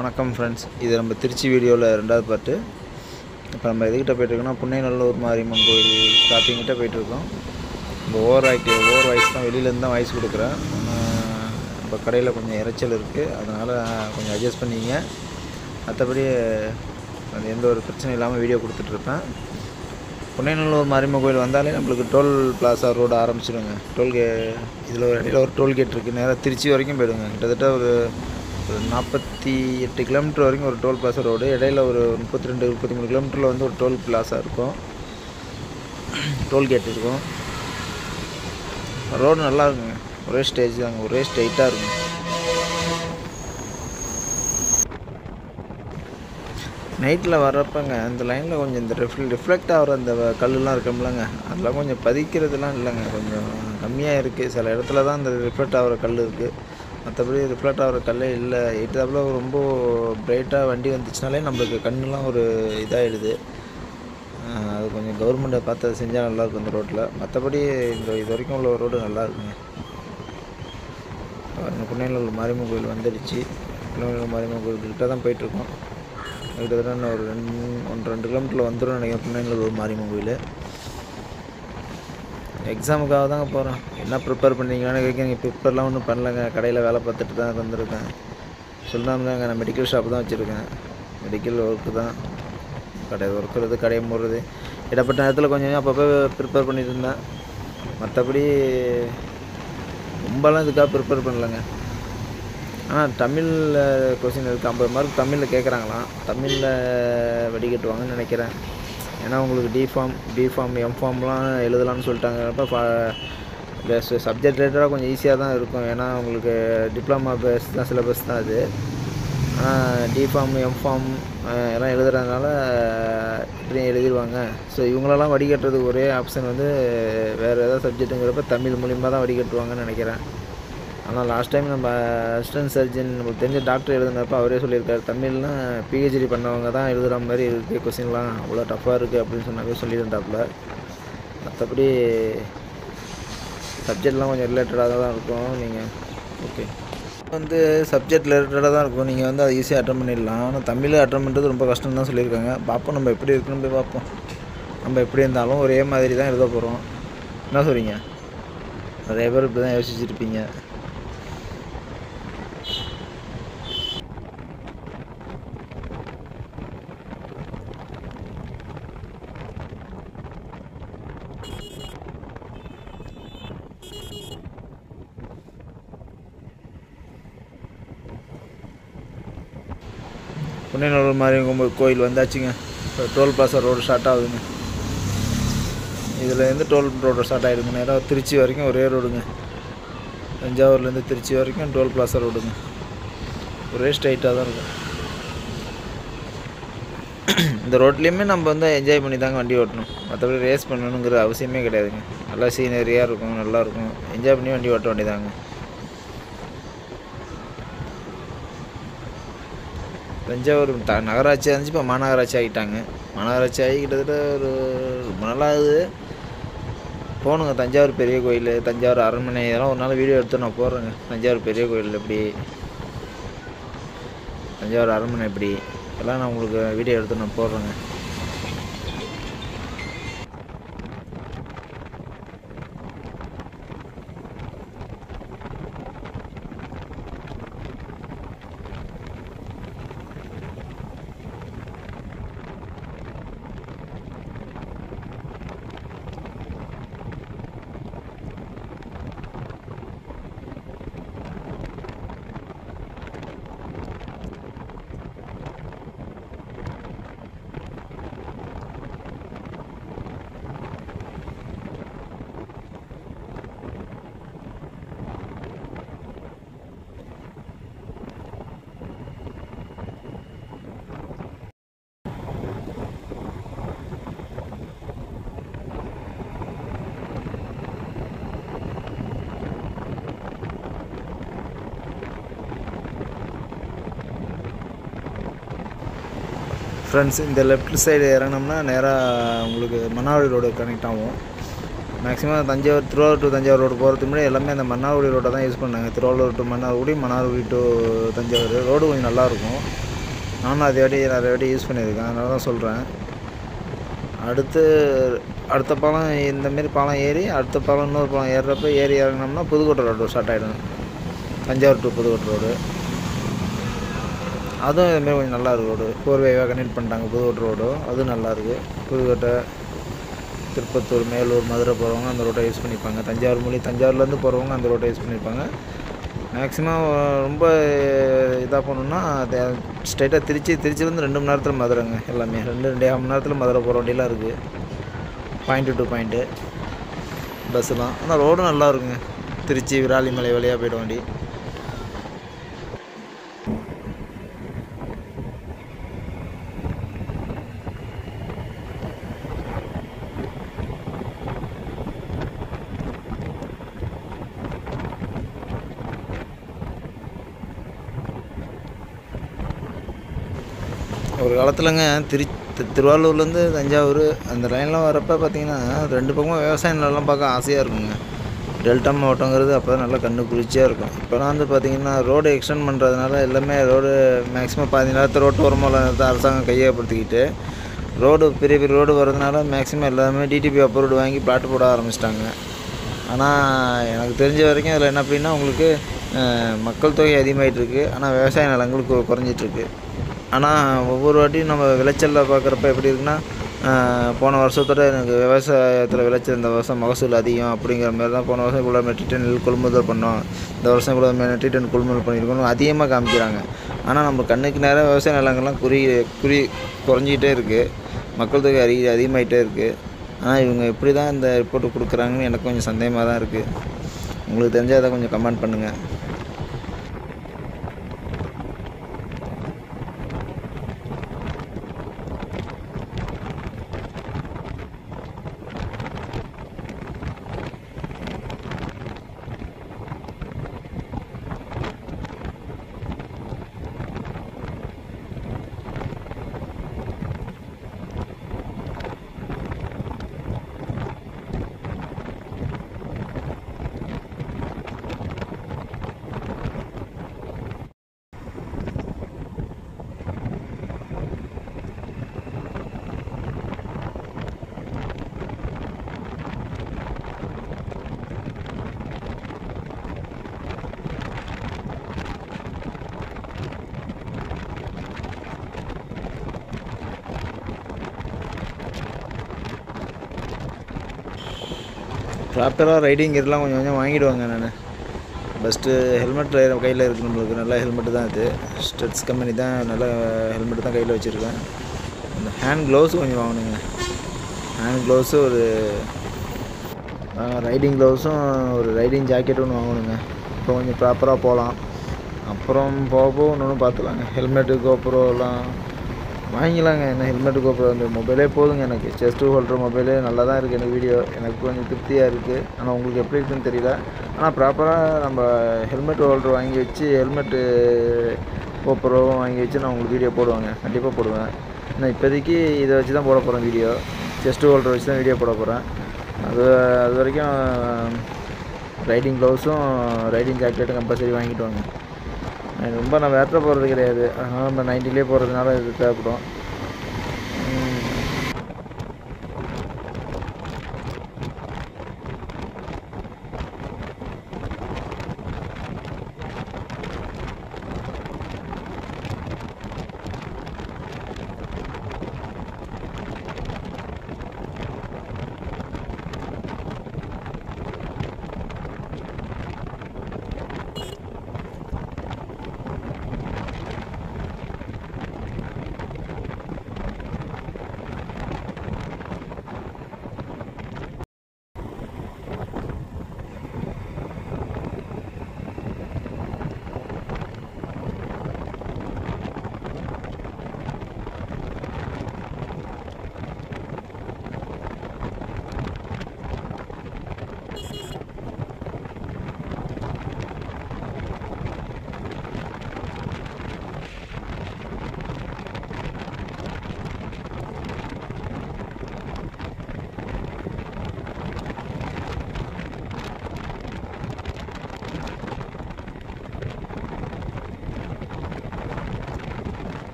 வணக்கம் ஃப்ரெண்ட்ஸ் இது நம்ம திருச்சி வீடியோவில் ரெண்டாவது பாட்டு இப்போ நம்ம எதுக்கிட்ட போயிட்டுருக்கோம்னா புன்னைநல்லூர் மாரியம்மன் கோயில் ஸ்டாப்பிங்கிட்ட போயிட்டுருக்கோம் இந்த ஓவர் ஆக்டிவ் ஓவர் வாய்ஸ் தான் வெளியிலேருந்து தான் வாய்ஸ் கொடுக்குறேன் ஆஹ் நம்ம கடையில் கொஞ்சம் இரைச்சல் இருக்குது அதனால் கொஞ்சம் அட்ஜஸ்ட் பண்ணிங்க மற்றபடி அது எந்த ஒரு பிரச்சனையும் இல்லாமல் வீடியோ கொடுத்துட்ருப்பேன் புன்னைநல்லூர் மாரியம்மன் கோயில் வந்தாலே நம்மளுக்கு டோல் பிளாசா ரோடு ஆரம்பிச்சிடுங்க டோல்கே இதில் ஒரு இடையில ஒரு டோல்கேட் இருக்குது நேராக திருச்சி வரைக்கும் போயிடுங்க கிட்டத்தட்ட ஒரு ஒரு நாற்பத்தி எட்டு கிலோமீட்டர் வரைக்கும் ஒரு டோல் பிளாசா ரோடு இடையில ஒரு முப்பத்தி ரெண்டு முப்பத்தி மூணு கிலோமீட்டரில் வந்து ஒரு டோல் பிளாசா இருக்கும் டோல்கேட் இருக்கும் ரோடு நல்லா இருக்குங்க ஒரே ஸ்டேஜ் தாங்க ஒரே ஸ்ட்ரைட்டாக இருக்குங்க நைட்டில் வர்றப்பங்க அந்த லைனில் கொஞ்சம் இந்த ரிஃப்ள ரிஃப்ளெக்ட் ஆகிற அந்த வ- கல்லுலாம் இருக்கும்லங்க அதெல்லாம் கொஞ்சம் பதிக்கிறதுலாம் இல்லைங்க கொஞ்சம் கம்மியாக இருக்குது சில இடத்துல தான் அந்த ரிஃப்ளெக்ட் ஆகிற கல் இருக்குது மற்றபடி ரிஃப்ளெக்ட் ஆகிற கல்லே இல்லை எயிட்டாப்பில் ரொம்ப பிரைட்டாக வண்டி வந்துச்சுனாலே நம்மளுக்கு கண்ணுலாம் ஒரு இதாகிடுது அது கொஞ்சம் கவர்மெண்ட்டை பார்த்து அதை செஞ்சால் நல்லாயிருக்கும் இந்த ரோட்டில் மற்றபடி இந்த இது வரைக்கும் உள்ள ரோடு நல்லா இருக்குங்க பாருங்க புன்னைநல்லூர் மாரியம்மன் கோயில் வந்துடுச்சு புன்னைநல்லூர் மாரியம்மன் கோயில்கிட்ட தான் போயிட்டுருக்கோம் கிட்டத்தட்ட இன்னும் ஒரு ரெண்டு ஒன்று ரெண்டு கிலோமீட்டரில் வந்துடும் நினைக்கிறேன் புன்னைநல்லூர் மாரியம்மன் கோயில் எக்ஸாமுக்காக தாங்க போகிறேன் என்ன ப்ரிப்பேர் பண்ணீங்களான்னு கேட்குறீங்க ப்ரிப்பேர்லாம் ஒன்றும் பண்ணலங்க கடையில் வேலை பார்த்துட்டு தான் வந்திருக்கேன் சொல்லாமதாங்க நான் மெடிக்கல் ஷாப் தான் வச்சுருக்கேன் மெடிக்கல் ஒர்க்கு தான் கடை ஒர்க்குறது கடையை மூடுறது இடப்பட்ட நேரத்தில் கொஞ்சம் கொஞ்சம் அப்பப்போ ப்ரிப்பேர் பண்ணிட்டு இருந்தேன் மற்றபடி ரொம்பலாம் இதுக்காக ப்ரிப்பேர் பண்ணலங்க ஆனால் தமிழில் கொஸ்டின் இருக்குது ஐம்பது மார்க் தமிழில் கேட்குறாங்களாம் தமிழில் வடிகட்டுவாங்கன்னு நினைக்கிறேன் ஏன்னா உங்களுக்கு D form B form M ஃபார்ம்லாம் எழுதலாம்னு சொல்லிட்டாங்க அப்போ சப்ஜெக்ட் ரிலேட்டடாக கொஞ்சம் ஈஸியாக தான் இருக்கும் ஏன்னா உங்களுக்கு டிப்ளமா பேஸ் தான் சிலபஸ் தான் அது ஆனால் டி ஃபார்ம் எம் ஃபார்ம் எல்லாம் எழுதுறதுனால இப்படியும் எழுதிடுவாங்க ஸோ இவங்களெல்லாம் வடிகட்டுறதுக்கு ஒரே ஆப்ஷன் வந்து வேறு ஏதாவது சப்ஜெக்ட்டுங்கிறப்ப தமிழ் மூலியமாக தான் வடிகட்டுவாங்கன்னு நினைக்கிறேன் ஆனால் லாஸ்ட் டைம் நம்ம அசிஸ்டன்ட் சர்ஜன் நமக்கு தெரிஞ்ச டாக்டர் எழுதுனப்ப அவரே சொல்லியிருக்காரு தமிழ்லாம் பிஹெச்டி பண்ணவங்க தான் எழுதுகிற மாதிரி இருக்குது கொஸ்டின்லாம் அவ்வளோ டஃப்பாக இருக்குது அப்படின்னு சொன்னாவே சொல்லியிருந்தாப்புல மற்றபடி சப்ஜெக்ட்லாம் கொஞ்சம் ரிலேட்டடாக தான் இருக்கும் நீங்கள் ஓகே வந்து சப்ஜெக்ட் ரிலேட்டடாக தான் இருக்கும் நீங்கள் வந்து அதை ஈஸியாக அட்டன் பண்ணிடலாம் ஆனால் தமிழ் அட்டன் பண்ணுறது ரொம்ப கஷ்டம் தான் சொல்லியிருக்காங்க பார்ப்போம் நம்ம எப்படி இருக்குன்னு போய் பார்ப்போம் நம்ம எப்படி இருந்தாலும் ஒரே மாதிரி தான் எழுத போகிறோம் என்ன சொல்கிறீங்க நிறைய பேர் இப்படி தான் யோசிச்சுருப்பீங்க புன்னைநல்லூர் மாரியம்மன் கோயில் வந்தாச்சுங்க இப்போ டோல் பிளாசா ரோடு ஸ்டார்ட் ஆகுதுங்க இதுலேருந்து டோல் ரோடு ஸ்டார்ட் ஆகிடுங்க நேராக திருச்சி வரைக்கும் ஒரே ரோடுங்க தஞ்சாவூர்லேருந்து திருச்சி வரைக்கும் டோல் பிளாசா ரோடுங்க ஒரே ஸ்ட்ரைட்டாக தான் இருக்கும் இந்த ரோட்லேயுமே நம்ம வந்து என்ஜாய் பண்ணி தாங்க வண்டி ஓட்டணும் மற்றபடி ரேஸ் பண்ணணுங்கிற அவசியமே கிடையாதுங்க நல்லா சீனரியாக இருக்கும் நல்லாயிருக்கும் என்ஜாய் பண்ணி வண்டி ஓட்ட வேண்டியதாங்க தஞ்சாவூர் த நகராட்சியாக இருந்துச்சு இப்போ மாநகராட்சி ஆகிட்டாங்க மாநகராட்சி ஆகி கிட்டத்தட்ட ஒரு ரொம்ப நாள் ஆகுது போகணுங்க தஞ்சாவூர் பெரிய கோயில் தஞ்சாவூர் அரண்மனை இதெல்லாம் ஒரு நாள் வீடியோ எடுத்து நான் போடுறேங்க தஞ்சாவூர் பெரிய கோயில் எப்படி தஞ்சாவூர் அரண்மனை எப்படி இதெல்லாம் நான் உங்களுக்கு வீடியோ எடுத்து நான் போடுறேங்க ஃப்ரெண்ட்ஸ் இந்த லெஃப்ட் சைடு இறங்கினோம்னா நேராக உங்களுக்கு மணாவளி ரோடு கனெக்ட் ஆகும் maximum Thanjavur Thiruvarur to Thanjavur road போகிறதுக்கு முன்னாடி எல்லாமே அந்த மன்னார்குடி ரோட்டை தான் யூஸ் பண்ணாங்க Thiruvarur to Mannargudi Mannargudi to Thanjavur road கொஞ்சம் நல்லாயிருக்கும் நானும் அதே வாட்டி நிறைய வாட்டி யூஸ் பண்ணியிருக்கேன் அதனால தான் சொல்கிறேன் அடுத்து அடுத்த பாலம் இந்தமாரி பாலம் ஏறி அடுத்த பாலம் இன்னொரு பாலம் ஏறுறப்ப ஏறி இறங்கினோம்னா புதுக்கோட்டை ரோடு ஸ்டார்ட் ஆகிடும் தஞ்சாவூர் டு புதுக்கோட்டை ரோடு அதுவும் இதுமாரி கொஞ்சம் நல்லா இருக்கு ரோடு ஃபோர் வேவாக கனெக்ட் பண்ணிட்டாங்க புதுக்கோட்டை ரோடும் அதுவும் நல்லாயிருக்கு புதுக்கோட்டை திருப்பத்தூர் மேலூர் மதுரை போகிறவங்க அந்த ரோட்டை யூஸ் பண்ணிப்பாங்க தஞ்சாவூர் மொழி தஞ்சாவூர்லேருந்து போகிறவங்க அந்த ரோட்டை யூஸ் பண்ணியிருப்பாங்க மேக்ஸிமம் ரொம்ப இதாக போகணுன்னா ஸ்ட்ரைட்டாக திருச்சி திருச்சிலேருந்து ரெண்டு மணி நேரத்தில் மதுரைங்க எல்லாமே ரெண்டு ரெண்டே மணி நேரத்தில் மதுரை போகிற வண்டியெலாம் இருக்குது பாயிண்ட்டு டு பாயிண்ட்டு பஸ்ஸுலாம் ஆனால் ரோடும் நல்லா இருக்குங்க திருச்சி விராலிமலை வழியாக போய்டும் வண்டி ஒரு காலத்துலங்க திரு தி- திருவாரூர்லேருந்து தஞ்சாவூர் அந்த லைன்லாம் வரப்போ பார்த்தீங்கன்னா ரெண்டு பக்கமும் விவசாய நிலம்லாம் பார்க்க ஆசையாக இருக்குங்க டெல்டா மாவட்டங்கிறது அப்போ தான் நல்லா கண்ணு குளிர்ச்சியாக இருக்கும் இப்போலாம் வந்து பார்த்தீங்கன்னா ரோடு எக்ஸ்டெண்ட் பண்ணுறதுனால எல்லாமே ரோடு மேக்ஸிமம் பாதி நேரத்தை ரோட்டு ஓரமாக நேரத்தை அரசாங்கம் கையகப்படுத்திக்கிட்டு ரோடு பெரிய பெரிய ரோடு வர்றதுனால மேக்ஸிமம் எல்லாமே டிடிபி அப்ரூவ்டு வாங்கி பிளாட் போட ஆரம்பிச்சிட்டாங்க ஆனால் எனக்கு தெரிஞ்ச வரைக்கும் அதில் என்ன அப்படின்னா உங்களுக்கு அஹ், மக்கள் தொகை அதிகமாகிட்டு இருக்கு ஆனால் விவசாய நிலங்கள் கு- குறைஞ்சிட்டு இருக்கு ஆனால் ஒவ்வொரு வாட்டியும் நம்ம விளைச்சலில் பார்க்குறப்ப எப்படி இருக்குன்னா அஹ், போன வருஷத்தோட எனக்கு விவசாயத்தில் விளைச்சல் இந்த வருஷம் மகசூல் அதிகம் அப்படிங்கிற மாதிரி தான் போன வருஷம் இவ்வளோ மெட்ரிக் டன் நெல் கொள்முதல் பண்ணோம் இந்த வருஷம் இவ்வளோ மெட்ரிக் டன் கொள்முதல் பண்ணியிருக்கோம் அதிகமாக காமிக்கிறாங்க ஆனால் நம்ம கண்ணுக்கு நேராக விவசாய நிலங்கள்லாம் குறி குறி குறைஞ்சிக்கிட்டே இருக்குது மக்கள் தொகை அதிக அதிகமாகிட்டே இருக்குது ஆனால் இவங்க எப்படி தான் இந்த ரிப்போர்ட் கொடுக்குறாங்கன்னு எனக்கு கொஞ்சம் சந்தேகமாக தான் இருக்குது உங்களுக்கு தெரிஞ்சால் அதை கொஞ்சம் கமெண்ட் பண்ணுங்கள் ப்ராப்பராக ரைடிங் இதெல்லாம் கொஞ்சம் கொஞ்சம் வாங்கிடுவாங்க நான் ஃபஸ்ட்டு ஹெல்மெட் கையில் இருக்கு நம்மளுக்கு நல்ல ஹெல்மெட்டு தான் இது ஸ்டெட்ஸ் கம்பெனி தான் நல்ல ஹெல்மெட்டு தான் கையில் வச்சுருக்கேன் அந்த ஹேண்ட் க்ளவுஸ் கொஞ்சம் வாங்கணுங்க ஹேண்ட் க்ளவுஸு ஒரு ரைடிங் க்ளவுஸும் ஒரு ரைடிங் ஜாக்கெட் ஒன்று வாங்கணுங்க இப்போ கொஞ்சம் ப்ராப்பராக போகலாம் அப்புறம் போக போக ஒன்று ஒன்று பார்த்துலாங்க ஹெல்மெட்டு கோப்ரோலாம் வாங்கிக்கலாங்க என்ன ஹெல்மெட்டு கோப்ரோ அந்த மொபைலே போதுங்க எனக்கு செஸ்ட் ஹோல்டர் மொபைலே நல்லா தான் இருக்குது எனக்கு வீடியோ எனக்கு கொஞ்சம் திருப்தியாக இருக்குது ஆனால் உங்களுக்கு எப்படி இருக்குன்னு தெரியல ஆனால் ப்ராப்பராக நம்ம ஹெல்மெட் ஹோல்டர் வாங்கி வச்சு ஹெல்மெட்டு கோப்ரோவும் வாங்கி வச்சு நான் உங்களுக்கு வீடியோ போடுவேங்க கண்டிப்பாக போடுவேன் நான் இப்போதைக்கு இதை வச்சு தான் போட போகிறேன் வீடியோ செஸ்ட் ஹோல்டர் வச்சு தான் வீடியோ போட போகிறேன் அது அது வரைக்கும் ரைடிங் க்ளவுஸும் ரைடிங் ஜாக்கெட்டும் கம்பல்சரி வாங்கிட்டு வாங்க நான் ரொம்ப நான் வேற்ற போகிறது கிடையாது அதனால் நம்ம நைன்ட்டிலே போகிறதுனால இது தேவைப்படும் உம்,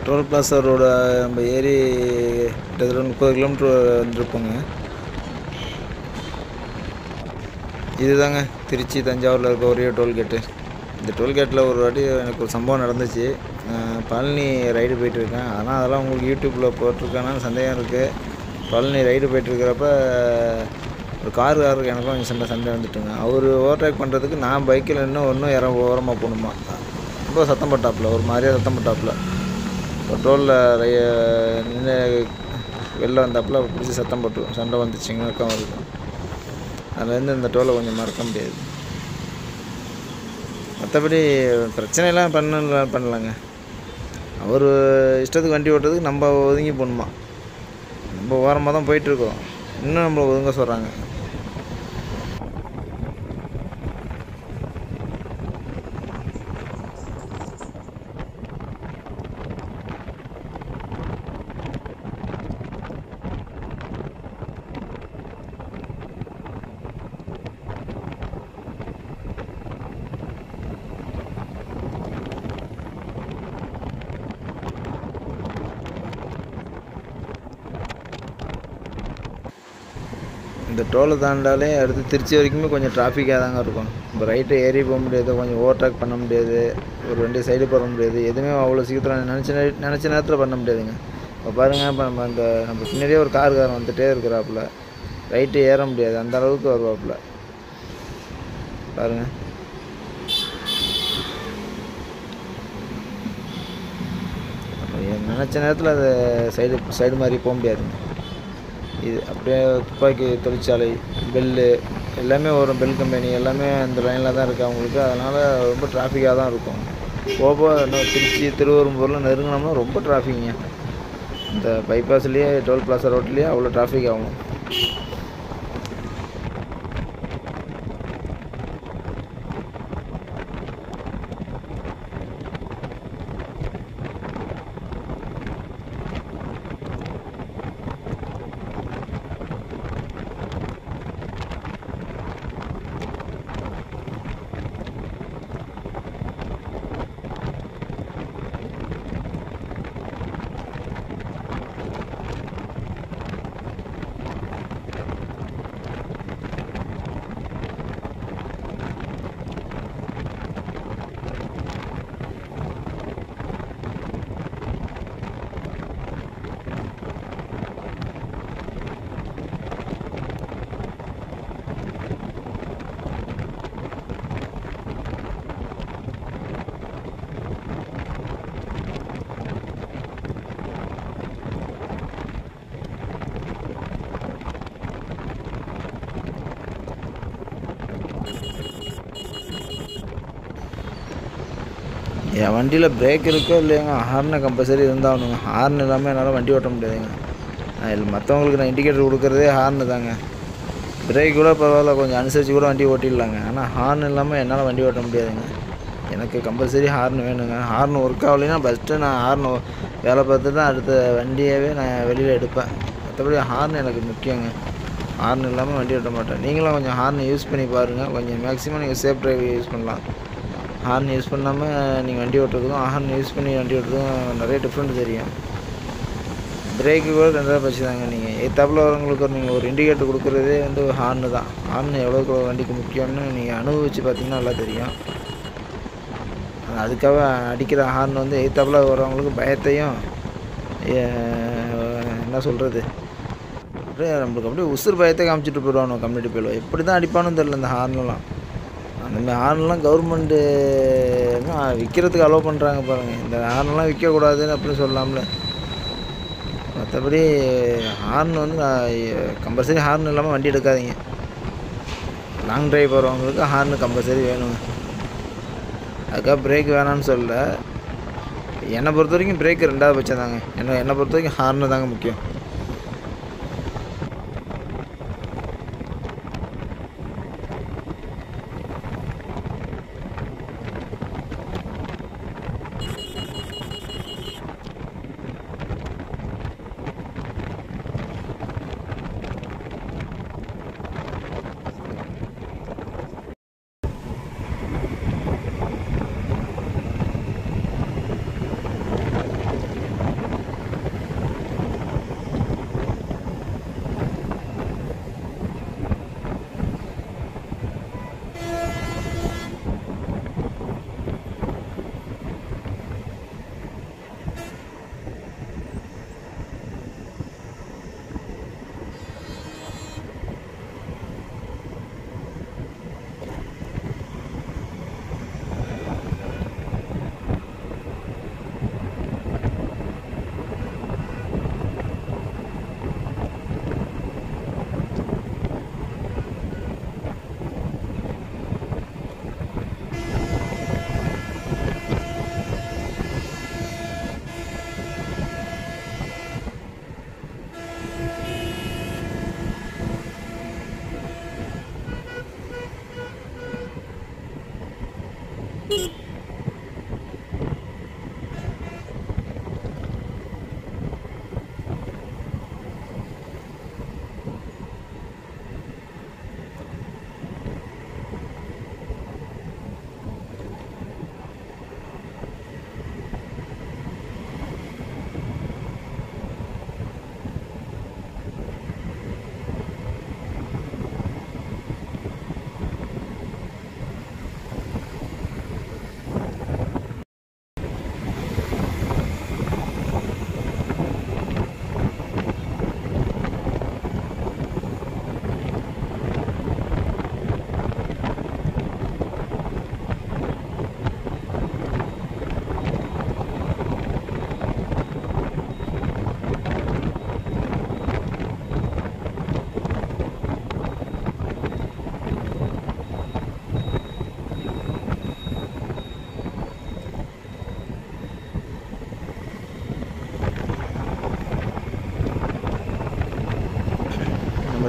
டோல் பிளாசா ரோடு நம்ம ஏறி கிட்டத்தட்ட முப்பது கிலோமீட்ரு வந்துருப்போங்க இதுதாங்க திருச்சி தஞ்சாவூரில் இருக்க ஒரே டோல்கேட்டு இந்த டோல்கேட்டில் ஒரு வாட்டி எனக்கு ஒரு சம்பவம் நடந்துச்சு நான் பழனி ரைடு போயிட்டுருக்கேன் ஆனால் அதெல்லாம் உங்களுக்கு யூடியூப்பில் போட்டிருக்கேன்னு சந்தேகம் இருக்குது பழனி ரைடு போயிட்டுருக்கிறப்ப ஒரு காருக்காரருக்கு எனக்கும் கொஞ்சம் சண்டை சண்டை வந்துட்டுங்க அவர் ஓவர்டேக் பண்ணுறதுக்கு நான் பைக்கில் இன்னும் ஒன்றும் இற ஓரமாக போகணுமா ரொம்ப சத்தம் போட்டாப்புல ஒரு மாதிரியாக சத்தம் போட்டாப்புல ஒரு டோலில் நின்று வெளில வந்தாப்புல பிடிச்சி சத்தம் போட்டு சண்டை வந்துச்சுங்க இருக்கும் வருது அதுலேருந்து இந்த டோலை கொஞ்சம் மறக்க முடியாது மற்றபடி பிரச்சனையெல்லாம் பண்ணல பண்ணலாங்க அவர் இஷ்டத்துக்கு வண்டி ஓட்டுறதுக்கு நம்ம ஒதுங்கி போகணுமா நம்ம ஓரமாக தான் போயிட்டுருக்கோம் இன்னும் நம்மளை ஒதுங்க சொல்கிறாங்க இந்த டோலை தாண்டாலே அடுத்து திருச்சி வரைக்குமே கொஞ்சம் டிராஃபிக்காக தாங்க இருக்கும் இப்போ ரைட்டு ஏறி போக முடியாது கொஞ்சம் ஓவர்டேக் பண்ண முடியாது ஒரு வண்டி சைடு போட முடியாது எதுவுமே அவ்வளோ சீக்கிரம் நினச்ச நே- நினச்ச நேரத்தில் பண்ண முடியாதுங்க இப்போ பாருங்கள் இப்போ நம்ம அந்த நம்ம பின்னாடியே ஒரு காருக்காரன் வந்துட்டே இருக்கிறாப்புல ரைட்டு ஏற முடியாது அந்த அளவுக்கு வருவாப்புல பாருங்கள் நினச்ச நேரத்தில் அது சைடு சைடு மாதிரி போக முடியாதுங்க இது அப்படியே துப்பாக்கி தொழிற்சாலை பெல்லு எல்லாமே வரும் பெல் கம்பெனி எல்லாமே அந்த லைனில் தான் இருக்குது அவங்களுக்கு அதனால் ரொம்ப டிராஃபிக்காக தான் இருக்கும் போக போக இன்னும் திருச்சி திருவெரும்பூரில் நெருங்கினோம்னா ரொம்ப டிராஃபிக்குங்க இந்த பைபாஸ்லேயே டோல் பிளாசா ரோட்லேயே அவ்வளோ டிராஃபிக் ஆகும் என் வண்டியில் பிரேக் இருக்கோ இல்லையாங்க ஹார்னை கம்பல்சரி இருந்தாகணுங்க ஹார்ன் இல்லாமல் என்னால் வண்டி ஓட்ட முடியாதுங்க நான் இல்லை மற்றவங்களுக்கு நான் இண்டிகேட்டர் கொடுக்குறதே ஹார்னு தாங்க பிரேக் கூட பரவாயில்ல கொஞ்சம் அனுசரித்து கூட வண்டி ஓட்டிடலாங்க ஆனால் ஹார்ன் இல்லாமல் என்னால் வண்டி ஓட்ட முடியாதுங்க எனக்கு கம்பல்சரி ஹார்ன் வேணுங்க ஹார்ன் ஒர்க் ஆகலைன்னா ஃபஸ்ட்டு நான் ஹார்ன் வேலை பார்த்து தான் அடுத்த வண்டியவே நான் வெளியில் எடுப்பேன் மற்றபடி ஹார்ன் எனக்கு முக்கியங்க ஹார்ன் இல்லாமல் வண்டி ஓட்ட மாட்டேன் நீங்களும் கொஞ்சம் ஹார்ன் யூஸ் பண்ணி பாருங்கள் கொஞ்சம் மேக்ஸிமம் நீங்கள் சேஃப் டிரைவ் யூஸ் பண்ணலாம் ஹார்ன் யூஸ் பண்ணாமல் நீங்கள் வண்டி ஓட்டுறதுக்கும் ஹார்ன் யூஸ் பண்ணி வண்டி ஓட்டுறதுக்கும் நிறைய டிஃப்ரெண்ட் தெரியும் பிரேக்கு கூட ரெண்டாவது பட்சம் தாங்க நீங்கள் எத்தாப்பில் வரவங்களுக்கு ஒரு நீங்கள் ஒரு இண்டிகேட்டர் கொடுக்குறதே வந்து ஹார்னு தான் ஹார்ன் எவ்வளோக்கு எவ்வளோ வண்டிக்கு முக்கியம்னு நீங்கள் அனுபவித்து பார்த்தீங்கன்னா நல்லா தெரியும் அதுக்காக அடிக்கிற ஹார்ன் வந்து எத்தாப்பில் வரவங்களுக்கு பயத்தையும் ஏ- என்ன சொல்கிறது அப்படியே நம்மளுக்கு அப்படியே உசுர் பயத்தை காமிச்சிட்டு போயிடுவானோ கம்யூனிட்டி போயிடுவோம் எப்படி தான் அடிப்பானு தெரில இந்த ஹார்ன்லாம் அந்த மாதிரி ஹார்ன்லாம் கவர்மெண்ட்டு விற்கிறதுக்கு அலோவ் பண்ணுறாங்க பாருங்கள் இந்த ஹார்ன்லாம் விற்கக்கூடாதுன்னு அப்படின்னு சொல்லலாம்ல மற்றபடி ஹார்ன் வந்து கம்பல்சரி ஹார்ன் இல்லாமல் வண்டி எடுக்காதீங்க லாங் டிரைவ் போகிறவங்களுக்கு ஹார்ன் கம்பல்சரி வேணுங்க அதுக்காக பிரேக் வேணாம்னு சொல்லல என்னை பொறுத்த வரைக்கும் பிரேக் ரெண்டாவது பட்சம் தாங்க என்ன என்னை பொறுத்த வரைக்கும் ஹார்னு தாங்க முக்கியம்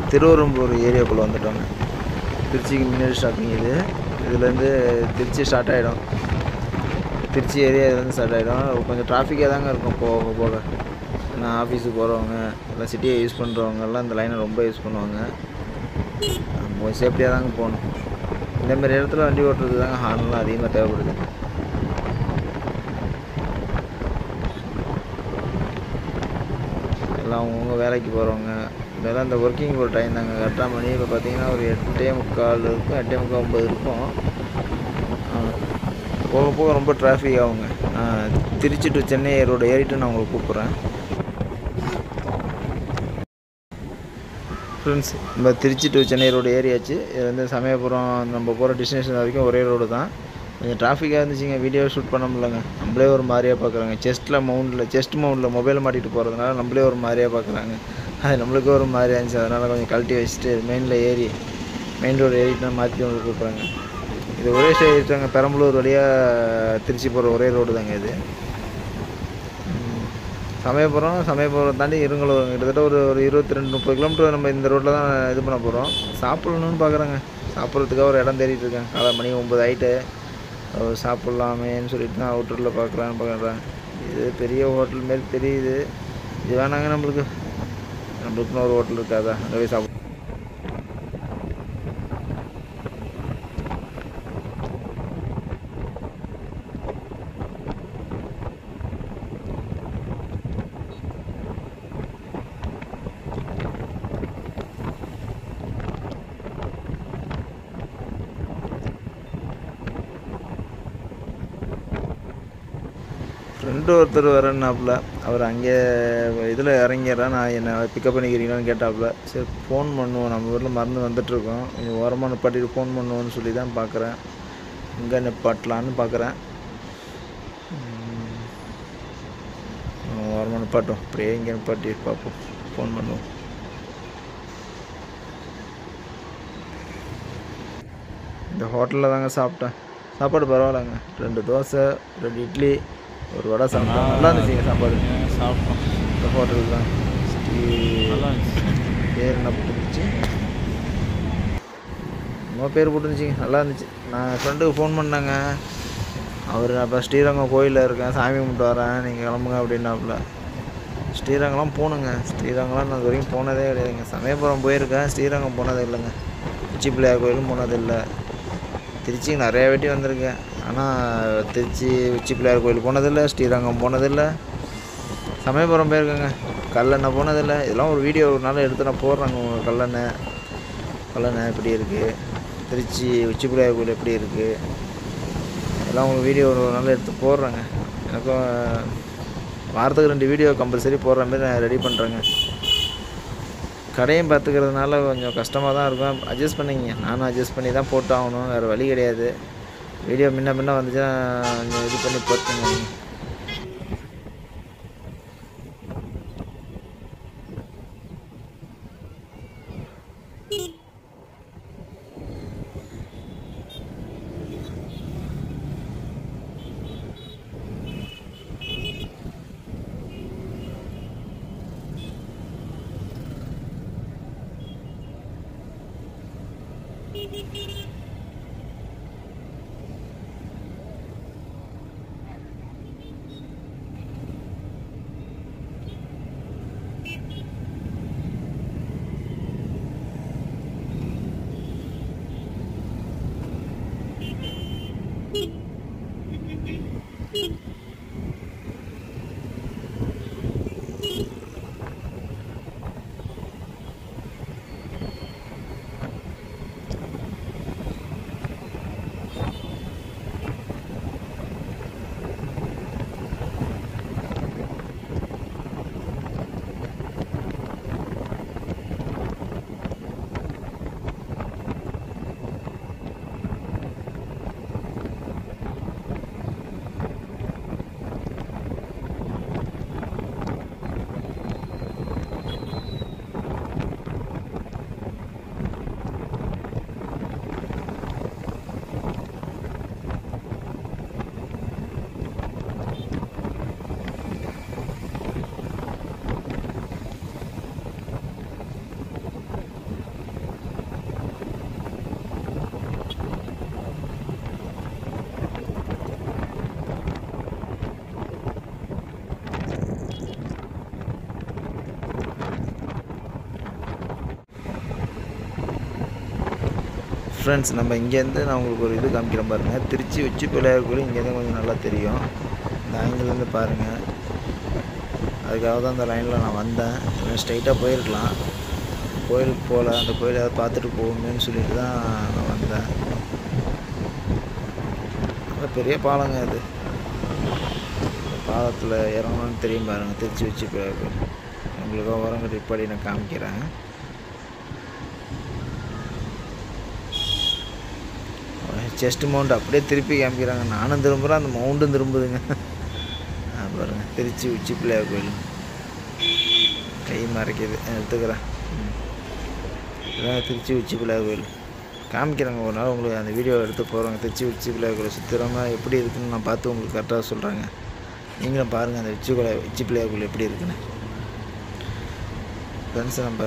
திருவரம்பூர் ஏரியாக்குள்ளே வந்துட்டோங்க திருச்சிக்கு முன்னாடி ஸ்டாப்பிங் இது இதுலேருந்து திருச்சி ஸ்டார்ட் ஆகிடும் திருச்சி ஏரியா இதுலேருந்து ஸ்டார்ட் ஆகிடும் கொஞ்சம் டிராஃபிக்காக தாங்க இருக்கும் போக போக ஏன்னா ஆஃபீஸுக்கு போகிறவங்க இல்லை சிட்டியை யூஸ் பண்ணுறவங்க எல்லாம் இந்த லைனை ரொம்ப யூஸ் பண்ணுவாங்க கொஞ்சம் சேஃப்டியாக தாங்க போகணும் இந்த மாதிரி இடத்துல வண்டி ஓட்டுறது தாங்க ஹார்ன்லாம் அதிகமாக தேவைப்படுது எல்லாம் அவங்கவுங்க வேலைக்கு போகிறவங்க இதெல்லாம் இந்த ஒர்க்கிங் ஒரு டைம் தாங்க எட்டரை மணி இப்போ பார்த்தீங்கன்னா ஒரு எட்டே முக்கால் இருக்கும் எட்டே முக்கால் ஒம்பது இருக்கும் ஆ, போக போக ரொம்ப டிராஃபிக் ஆகுங்க நான் திருச்சி டு சென்னை ரோடு ஏறிட்டு நான் உங்களுக்கு கூப்பிட்றேன் ஃப்ரெண்ட்ஸ் நம்ம திருச்சி டு சென்னை ரோடு ஏறியாச்சு இது வந்து சமயபுரம் நம்ம போகிற டெஸ்டினேஷன் வரைக்கும் ஒரே ரோடு தான் கொஞ்சம் டிராஃபிக்காக இருந்துச்சுங்க வீடியோ ஷூட் பண்ண முடியலங்க நம்மளே ஒரு மாதிரியாக பார்க்குறாங்க செஸ்ட்டில் மவுண்டில் செஸ்ட் மவுண்டில் மொபைல் மாட்டிட்டு போகிறதுனால நம்மளே ஒரு மாதிரியாக பார்க்குறாங்க அது நம்மளுக்கு ஒரு மாதிரியா இருந்துச்சு அதனால் கொஞ்சம் கழட்டி வச்சுட்டு மெயினில் ஏறி மெயின் ரோடு ஏறிட்டு மாற்றி உங்களுக்கு கூப்பிட்றாங்க இது ஒரே சைடு தாங்க பெரம்பலூர் வழியாக திருச்சி போகிற ஒரே ரோடு தாங்க இது ம். சமயபுரம் சமயபுரம் தாண்டி இருங்கலூர் கிட்டத்தட்ட ஒரு ஒரு இருபத்தி ரெண்டு முப்பது கிலோமீட்டர் நம்ம இந்த ரோட்டில் தான் இது பண்ண போகிறோம் சாப்பிடணும்னு பார்க்குறேங்க சாப்பிட்றதுக்காக ஒரு இடம் தேடிட்டு இருக்கேன் காலை மணி ஒம்பது ஆகிட்டு சாப்பிட்லாமேன்னு சொல்லிட்டு தான் அவுட்டரில் பார்க்கலான்னு பார்க்குறேன் இது பெரிய ஹோட்டல் மாரி தெரியுது இது வேணாங்க நம்மளுக்கு நம்மளுக்குன்னு ஒரு ஹோட்டல் இருக்காதா அங்கே போய் சாப்பிட ஃப்ரெண்டு ஒருத்தர் வரேன்னாப்புல அவர் அங்கே இதில் இறங்கிடுறேன் நான் என்னை பிக்கப் பண்ணிக்கிறீங்களான்னு கேட்டாப்புல சரி ஃபோன் பண்ணுவோம் நம்ம வீட்டில் மறந்து வந்துட்டுருக்கோம் கொஞ்சம் ஓரமாக நிப்பாட்டிட்டு ஃபோன் பண்ணுவோன்னு சொல்லி தான் பார்க்குறேன் எங்கே நிப்பாட்டலான்னு பார்க்குறேன் ஓரமாக நிப்பாட்டும் அப்படியே இங்கே நிப்பாட்டி பார்ப்போம் ஃபோன் பண்ணுவோம் இந்த ஹோட்டலில் தாங்க சாப்பிட்டேன் சாப்பாடு பரவாயில்லைங்க ரெண்டு தோசை ரெண்டு இட்லி ஒரு வடை சாப்பிட்டேன் நல்லா இருந்துச்சுங்க சாப்பாடு சாப்பிட்டோம் இந்த ஹோட்டல் தான் நல்லா இருந்துச்சு பேர் என்ன போட்டுருந்துச்சு நம்ம பேர் போட்டுருந்துச்சிங்க நல்லா இருந்துச்சு நான் ஃப்ரெண்டுக்கு ஃபோன் பண்ணேங்க அவர் நான் இப்போ ஸ்ரீரங்கம் கோயிலில் இருக்கேன் சாமி கும்பிட்டு வரேன் நீங்கள் கிளம்புங்க அப்படின்னாப்புல ஸ்ரீரங்கம்லாம் போகணுங்க ஸ்ரீரங்கம்லாம் நான் இது வரைக்கும் போனதே கிடையாதுங்க சமயபுரம் போயிருக்கேன் ஸ்ரீரங்கம் போனதே இல்லைங்க உச்சி பிள்ளையார் கோயிலும் போனதில்லை திருச்சிக்கு நிறைய வாட்டி வந்திருக்கேன் ஆனால் திருச்சி உச்சி பிள்ளையார் கோயில் போனதில்லை ஸ்ரீரங்கம் போனதில்லை சமயபுரம் போயிருக்கேங்க கல்லணை போனதில்லை இதெல்லாம் ஒரு வீடியோ ஒரு நாள் எடுத்து நான் போடுறேங்க உங்கள் கல்லணை கல்லணை எப்படி இருக்குது திருச்சி உச்சி பிள்ளையார் கோயில் எப்படி இருக்குது இதெல்லாம் உங்களுக்கு வீடியோ ஒரு நாள் எடுத்து போடுறேங்க எனக்கும் வாரத்துக்கு ரெண்டு வீடியோ கம்பல்சரி போடுற மாதிரி நான் ரெடி பண்ணுறேங்க கடையும் பார்த்துக்கிறதுனால கொஞ்சம் கஷ்டமாக தான் இருக்கும் அட்ஜஸ்ட் பண்ணிங்க நானும் அட்ஜஸ்ட் பண்ணி தான் போட்டு ஆகணும் வேறு வழி கிடையாது வீடியோ முன்ன முன்ன வந்துச்சுன்னா கொஞ்சம் இது பண்ணி போட்டுங்க ஃப்ரெண்ட்ஸ் நம்ம இங்கேருந்து நான் உங்களுக்கு ஒரு இது காமிக்கிறேன் பாருங்கள் திருச்சி உச்சி பிள்ளையார் கோயில் இங்கேருந்து கொஞ்சம் நல்லா தெரியும் இந்த ஆங்கிலேருந்து பாருங்கள் அதுக்காக தான் அந்த லைனில் நான் வந்தேன் ஸ்ட்ரைட்டாக போயிருக்கலாம் கோயிலுக்கு போகல அந்த கோயிலை பார்த்துட்டு போகணுன்னு சொல்லிட்டு தான் நான் வந்தேன் நல்ல பெரிய பாலங்க அது இந்த பாலத்தில் இறங்கணும்னு தெரியும் பாருங்கள் திருச்சி உச்சி பிள்ளையார் கோயில் உங்களுக்கு உரங்க ரிப்பாடி நான் காமிக்கிறேன் செஸ்ட் மவுண்ட் அப்படியே திருப்பி காமிக்கிறாங்க நானும் திரும்புகிறேன் அந்த மவுண்டும் திரும்புதுங்க ஆ, பாருங்க திருச்சி உச்சி பிள்ளையார் கோயில் கை மறைக்குது எடுத்துக்கிறேன் ம். இதான் திருச்சி உச்சி பிள்ளையார் கோயில் காமிக்கிறாங்க ஒரு நாள் உங்களுக்கு அந்த வீடியோ எடுத்து போகிறோங்க திருச்சி உச்சி பிள்ளையார் கோயில் சுத்திரமாக எப்படி இருக்குன்னு நான் பார்த்து உங்களுக்கு கரெக்டாக சொல்கிறேங்க நீங்களும் பாருங்கள் அந்த உச்சி கோயில் உச்சி பிள்ளையார் கோயில் எப்படி இருக்குன்னு ஃப்ரெண்ட்ஸ் நம்ம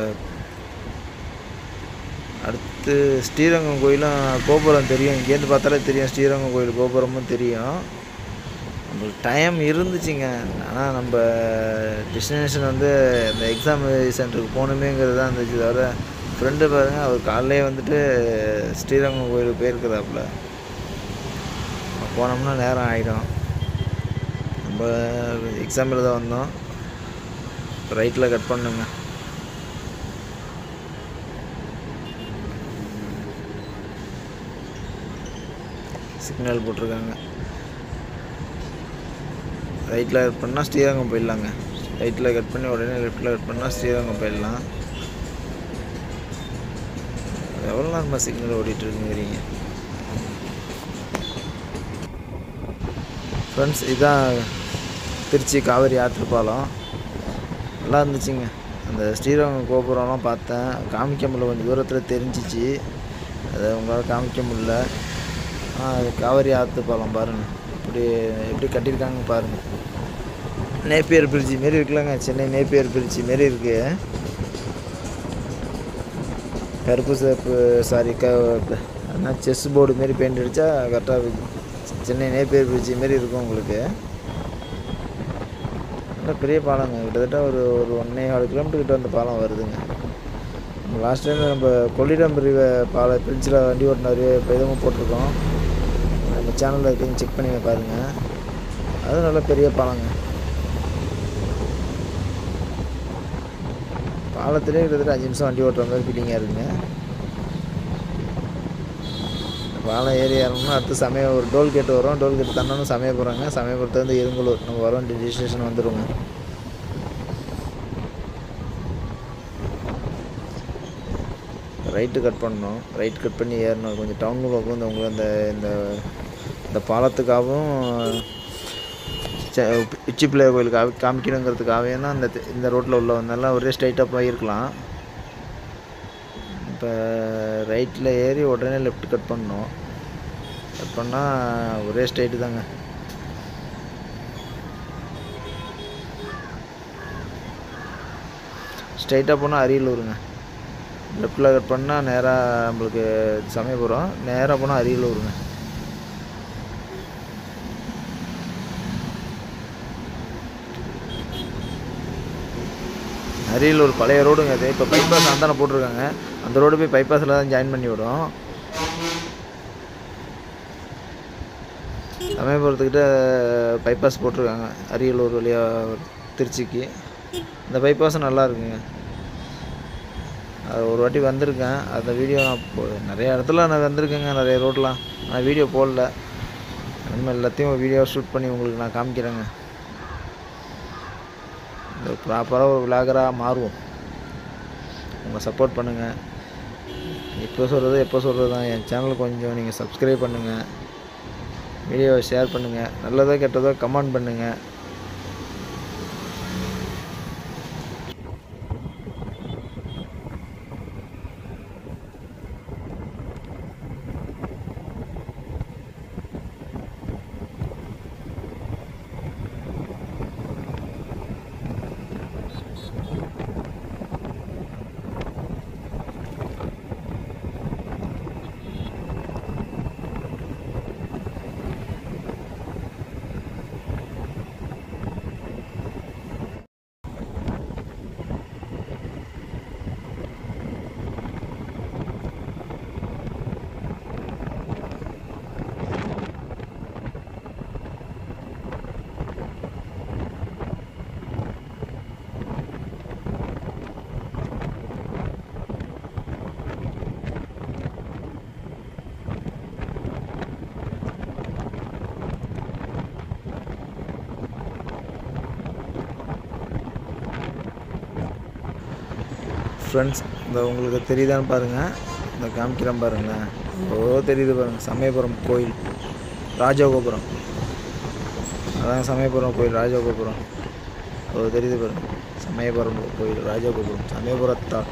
அடுத்து ஸ்ரீரங்கம் கோயிலும் கோபுரம் தெரியும் இங்கேருந்து பார்த்தாலே தெரியும் ஸ்ரீரங்கம் கோயில் கோபுரமும் தெரியும் நம்மளுக்கு டைம் இருந்துச்சுங்க ஆனால் நம்ம டெஸ்டினேஷன் வந்து இந்த எக்ஸாம் சென்டருக்கு போகணுமேங்கிறது தான் இருந்துச்சு தவிர ஃப்ரெண்டு பாருங்கள் அவர் காலையிலே வந்துட்டு ஸ்ரீரங்கம் கோயிலுக்கு போயிருக்கிறாப்புல போனோம்னா நேரம் ஆகிடும் நம்ம எக்ஸாம் எழுத வந்தோம் ரைட்டில் கட் பண்ணுங்க சிக்னல் போட்டிருக்காங்க ரைட்டில் கட் பண்ணால் ஸ்ரீரங்கம் போயிடலாங்க ரைட்டில் கட் பண்ணி உடனே லெஃப்ட்டில் கட் பண்ணால் ஸ்ரீரங்கம் போயிடலாம் எவ்வளோ நேரமாக சிக்னல் ஓடிட்டுருக்குங்கிறீங்க ஃப்ரெண்ட்ஸ் இதுதான் திருச்சி காவேரி ஆற்று பாலம் நல்லா இருந்துச்சுங்க அந்த ஸ்ரீரங்கம் கோபுரம்லாம் பார்த்தேன் காமிக்க முடியல கொஞ்சம் தூரத்தில் தெரிஞ்சிச்சு அதை உங்களால் காமிக்க முடியல ஆ அது காவேரி ஆற்று பாலம் பாருங்கள் இப்படி எப்படி கட்டியிருக்காங்க பாருங்கள் நேப்பியர் பிரிட்ஜி மாரி இருக்குல்லங்க சென்னை நேப்பியர் பிரிட்ஜி மாரி இருக்கு கருப்பு சேப்பு சாரி க என்ன செஸ் போர்டு மாரி பெயிண்ட் அடித்தா கரெக்டாக இருக்கும் சென்னை நேப்பியர் பிரிட்ஜி மாரி இருக்கும் உங்களுக்கு நல்ல பெரிய பாலங்க கிட்டத்தட்ட ஒரு ஒரு ஒன்றே கால் கிலோமீட்டர் கிட்ட அந்த பாலம் வருதுங்க லாஸ்ட் டைம் நம்ம கொள்ளிடம் பிரிவை பால பிரிட்ஜில் வண்டி ஓட்டினார் இப்போ இதுவும் போட்டிருக்கோம் நம்ம சேனலில் இருக்குன்னு செக் பண்ணி பாருங்கள் அது நல்ல பெரிய பாலங்க பாலத்திலே கிட்டத்தட்ட அஞ்சு நிமிஷம் வண்டி ஓட்டுற மாதிரி ஃபீலிங்காக இருக்குங்க பாலம் ஏறி இறங்கணும் அடுத்து சமயம் ஒரு டோல் கேட்டு வரும் டோல் கேட்டு தண்ணனும் சமயபுரங்க சமயபுரத்துலேருந்து இருங்கலூர் நம்ம வரோம் ஸ்டேஷன் வந்துடுவோங்க ரைட்டு கட் பண்ணணும் ரைட் கட் பண்ணி ஏறணும் கொஞ்சம் டவுனுக்குள்ள வந்து உங்களுக்கு அந்த இந்த இந்த பாலத்துக்காகவும் ச- உச்சி பிள்ளையார் கோயிலுக்காக காமிக்கணுங்கிறதுக்காகவே தான் இந்த இந்த ரோட்டில் உள்ள வந்தாலும் ஒரே ஸ்ட்ரைட்டாக போயிருக்கலாம் இப்போ ரைட்டில் ஏறி உடனே லெஃப்ட் கட் பண்ணணும் கட் பண்ணால் ஒரே ஸ்ட்ரைட்டு தாங்க ஸ்ட்ரைட்டாக போனால் அரியலூருங்க லெஃப்டில் கட் பண்ணால் நேராக நம்மளுக்கு சமயபுரம் நேராக போனால் அரியலூருங்க அரியலூர் பழைய ரோடுங்க அது இப்போ பைபாஸ் அந்தான போட்டிருக்காங்க அந்த ரோடு போய் பைபாஸில் தான் ஜாயின் பண்ணி விடும் சமயபுரத்துக்கிட்ட பைபாஸ் போட்டிருக்காங்க அரியலூர் வழியாக திருச்சிக்கு இந்த பைபாஸும் நல்லா இருக்குங்க அது ஒரு வாட்டி வந்திருக்கேன் அந்த வீடியோ நான் போ நிறைய இடத்துல நான் வந்திருக்கேங்க நிறைய ரோட்லாம் ஆனால் வீடியோ போடல இனிமேல் எல்லாத்தையும் வீடியோ ஷூட் பண்ணி உங்களுக்கு நான் காமிக்கிறேங்க இந்த ப்ராப்பராக ஒரு விளாகராக மாறுவோம் உங்கள் சப்போர்ட் பண்ணுங்கள் இப்போ சொல்கிறது எப்போ சொல்கிறது தான் என் சேனல் கொஞ்சம் நீங்கள் சப்ஸ்கிரைப் பண்ணுங்கள் வீடியோவை ஷேர் பண்ணுங்கள் நல்லதோ கெட்டதோ கமெண்ட் பண்ணுங்கள் ஃப்ரெண்ட்ஸ் இந்த உங்களுக்கு தெரியுதான்னு பாருங்கள் இந்த காமிக்கிறேன் பாருங்களேன் ஓ தெரியுது பாருங்கள் சமயபுரம் கோயில் ராஜகோபுரம் அதான் சமயபுரம் கோயில் ராஜகோபுரம் ஓ தெரியுது பாருங்க சமயபுரம் கோயில் ராஜகோபுரம் சமயபுரத்தா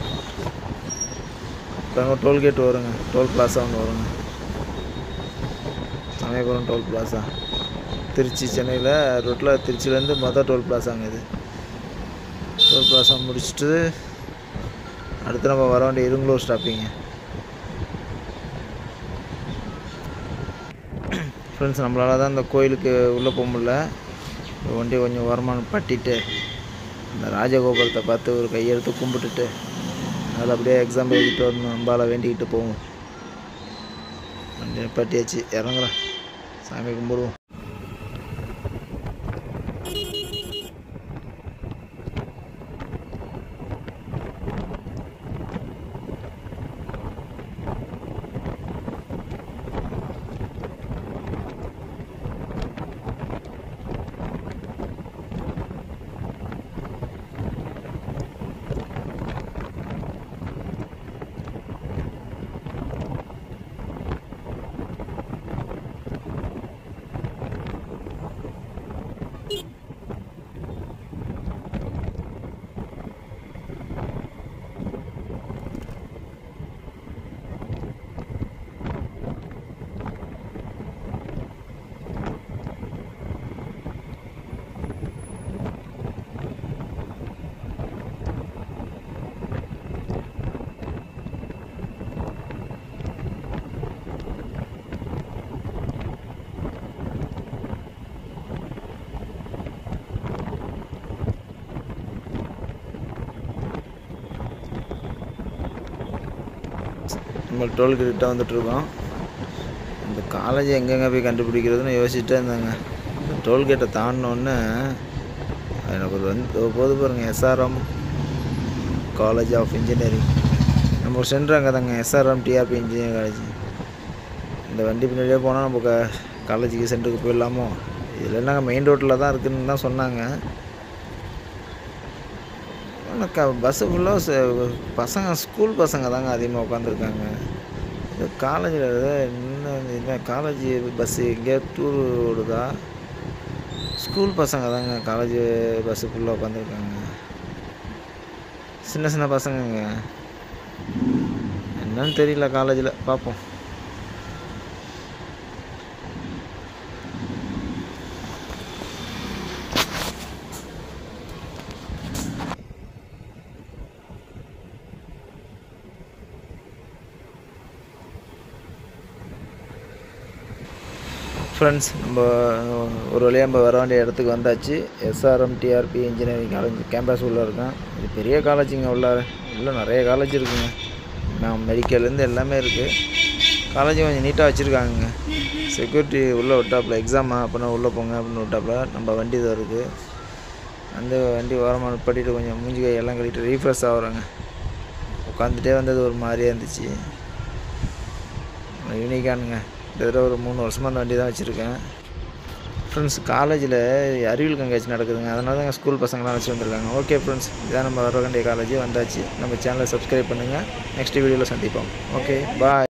இப்போ டோல்கேட் வருங்க டோல் பிளாசா ஒன்று வருங்க சமயபுரம் டோல் பிளாசா திருச்சி சென்னையில் ரோட்டில் திருச்சியிலேருந்து மொதல் டோல் பிளாசாங்க இது டோல் பிளாசா முடிச்சுட்டு அடுத்து நம்ம வர வேண்டிய இருங்களூர் ஸ்டாப்பிங்க ஃப்ரெண்ட்ஸ் நம்மளால தான் இந்த கோயிலுக்கு உள்ளே போக முடியல இந்த வண்டி கொஞ்சம் வருமானம் பட்டிட்டு இந்த ராஜகோபுரத்தை பார்த்து ஒரு கையெடுத்து கும்பிட்டுட்டு அதில் அப்படியே எக்ஸாம் எழுதிட்டு வரணும் அம்பால வேண்டிக்கிட்டு போவோம் வண்டி பட்டியாச்சு இறங்குறேன் சாமி கும்பிடுவோம் நம்ம டோல்கேட்ட வந்துட்டுருக்கோம் இந்த காலேஜ் எங்கெங்கே போய் கண்டுபிடிக்கிறதுன்னு யோசிச்சுட்டே இருந்தாங்க இந்த டோல்கேட்டை தாண்டினோடனே எனக்கு ஒரு வந்து போது பாருங்கள் எஸ்ஆர்எம் காலேஜ் ஆஃப் இன்ஜினியரிங் நம்ம சென்டர் அங்கே தாங்க எஸ்ஆர்எம் டிஆர்பி இன்ஜினியரிங் காலேஜ் இந்த வண்டி பின்னாடியே போனால் நம்ம க காலேஜுக்கு சென்டருக்கு போயிடலாமோ இதில் என்னங்க மெயின் ரோட்டில் தான் இருக்குதுன்னு தான் சொன்னாங்க ஆனால் க பஸ்ஸு ஃபுல்லாக பசங்க ஸ்கூல் பசங்க தாங்க அதிகமாக உட்காந்துருக்காங்க இந்த காலேஜில் இன்னும் என்ன காலேஜ் பஸ்ஸு எங்கேயா டூர் ஓடுதா ஸ்கூல் பசங்க தாங்க காலேஜ் பஸ்ஸு ஃபுல்லாக உட்காந்துருக்காங்க சின்ன சின்ன பசங்கங்க என்னன்னு தெரியல காலேஜில் பார்ப்போம் ஃப்ரெண்ட்ஸ் நம்ம ஒரு வழியாக நம்ம வர வேண்டிய இடத்துக்கு வந்தாச்சு SRM TRP engineering college campus உள்ளே இருக்கேன் இது பெரிய காலேஜுங்க உள்ளார உள்ள நிறைய காலேஜ் இருக்குங்க நான் மெடிக்கல்லேருந்து எல்லாமே இருக்குது காலேஜ் கொஞ்சம் நீட்டாக வச்சுருக்காங்க செக்யூரிட்டி உள்ளே விட்டாப்புல எக்ஸாமா அப்படின்னா உள்ளே போங்க அப்படின்னு விட்டாப்புல நம்ம வண்டி தான் இருக்குது அந்த வண்டி ஓரமாக நிப்பாட்டிட்டு கொஞ்சம் மூஞ்சி கை எல்லாம் கழிட்டு ரீஃப்ரெஷ் ஆகுறாங்க உட்காந்துட்டே வந்தது ஒரு மாதிரியாக இருந்துச்சு யூனிக்கானுங்க கிட்டத்தட்ட ஒரு மூணு வருஷமாக அந்த வண்டி தான் வச்சுருக்கேன் ஃப்ரெண்ட்ஸ் காலேஜில் அறிவியல் கண்காட்சி நடக்குதுங்க அதனால தான் ஸ்கூல் பசங்களாம் வச்சு வந்திருக்காங்க ஓகே ஃப்ரெண்ட்ஸ் இதான் நம்ம வர வேண்டிய காலேஜ் வந்தாச்சு நம்ம சேனலை சப்ஸ்கிரைப் பண்ணுங்கள் நெக்ஸ்ட் வீடியோவில் சந்திப்போம் ஓகே பாய்